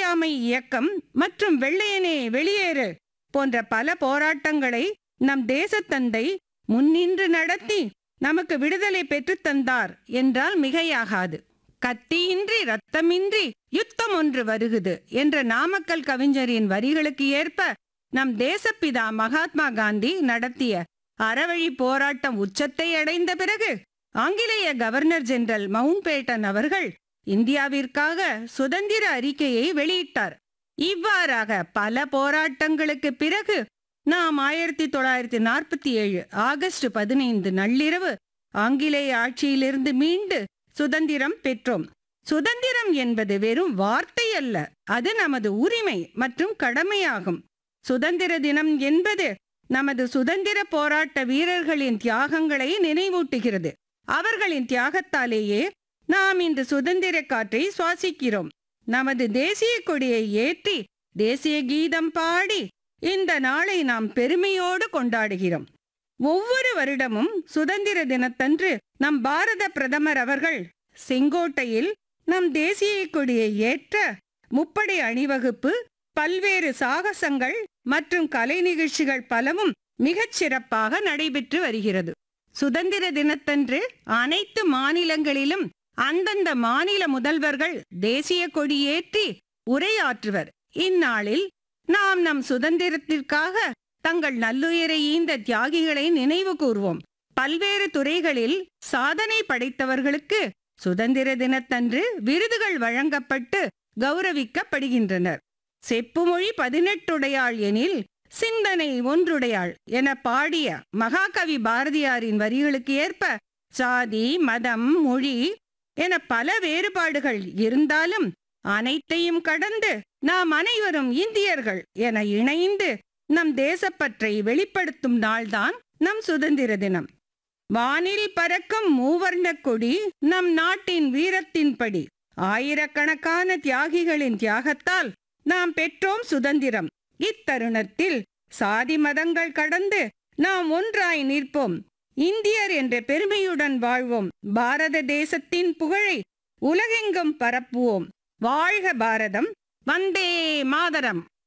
தீண்டாமை இயக்கம் மற்றும் வெள்ளையனே வெளியேறு போன்ற பல போராட்டங்களை நம் தேசத்தந்தை முன்னின்று நடத்தி நமக்கு விடுதலை பெற்றுத் தந்தார் என்றால் மிகையாகாது கத்தியின்றி ரத்தமின்றி யுத்தம் ஒன்று வருகுது என்ற நாமக்கல் கவிஞரின் வரிகளுக்கு ஏற்ப நம் தேசப்பிதா மகாத்மா காந்தி நடத்திய அறவழி போராட்டம் உச்சத்தை அடைந்த பிறகு ஆங்கிலேய கவர்னர் ஜெனரல் மவுண்ட்பேட்டன் அவர்கள் இந்தியாவிற்காக சுதந்திர அறிக்கையை வெளியிட்டார் இவ்வாறாக பல போராட்டங்களுக்கு பிறகு நாம் ஆயிரத்தி தொள்ளாயிரத்தி நாற்பத்தி ஏழு ஆகஸ்ட் பதினைந்து நள்ளிரவு ஆங்கிலேய ஆட்சியிலிருந்து மீண்டு சுதந்திரம் பெற்றோம் சுதந்திரம் என்பது வெறும் வார்த்தை அல்ல அது நமது உரிமை மற்றும் கடமையாகும் சுதந்திர தினம் என்பது நமது சுதந்திர போராட்ட வீரர்களின் தியாகங்களை நினைவூட்டுகிறது அவர்களின் தியாகத்தாலேயே நாம் இன்று சுதந்திர காற்றை சுவாசிக்கிறோம் நமது தேசிய கொடியை ஏற்றி தேசிய கீதம் பாடி இந்த நாளை நாம் பெருமையோடு கொண்டாடுகிறோம் ஒவ்வொரு வருடமும் சுதந்திர தினத்தன்று நம் பாரத பிரதமர் அவர்கள் செங்கோட்டையில் நம் தேசிய கொடியை ஏற்ற முப்படை அணிவகுப்பு பல்வேறு சாகசங்கள் மற்றும் கலை நிகழ்ச்சிகள் பலவும் மிகச் சிறப்பாக நடைபெற்று வருகிறது சுதந்திர தினத்தன்று அனைத்து மாநிலங்களிலும் அந்தந்த மாநில முதல்வர்கள் தேசிய கொடியேற்றி உரையாற்றுவர் இந்நாளில் நாம் நம் சுதந்திரத்திற்காக தங்கள் நல்லுயிரை ஈந்த தியாகிகளை நினைவு கூர்வோம் பல்வேறு துறைகளில் சாதனை படைத்தவர்களுக்கு சுதந்திர தினத்தன்று விருதுகள் வழங்கப்பட்டு கௌரவிக்கப்படுகின்றனர் செப்புமொழி பதினெட்டுடையாள் எனில் சிந்தனை ஒன்றுடையாள் என பாடிய மகாகவி பாரதியாரின் வரிகளுக்கு ஏற்ப சாதி மதம் மொழி என பல வேறுபாடுகள் இருந்தாலும் அனைத்தையும் கடந்து நாம் அனைவரும் இந்தியர்கள் என இணைந்து நம் தேசப்பற்றை வெளிப்படுத்தும் நாள்தான் நம் சுதந்திர தினம் வானில் பறக்கும் மூவர்ண கொடி நம் நாட்டின் வீரத்தின்படி ஆயிரக்கணக்கான தியாகிகளின் தியாகத்தால் நாம் பெற்றோம் சுதந்திரம் இத்தருணத்தில் சாதி மதங்கள் கடந்து நாம் ஒன்றாய் நிற்போம் இந்தியர் என்ற பெருமையுடன் வாழ்வோம் பாரத தேசத்தின் புகழை உலகெங்கும் பரப்புவோம் வாழ்க பாரதம் வந்தே மாதரம்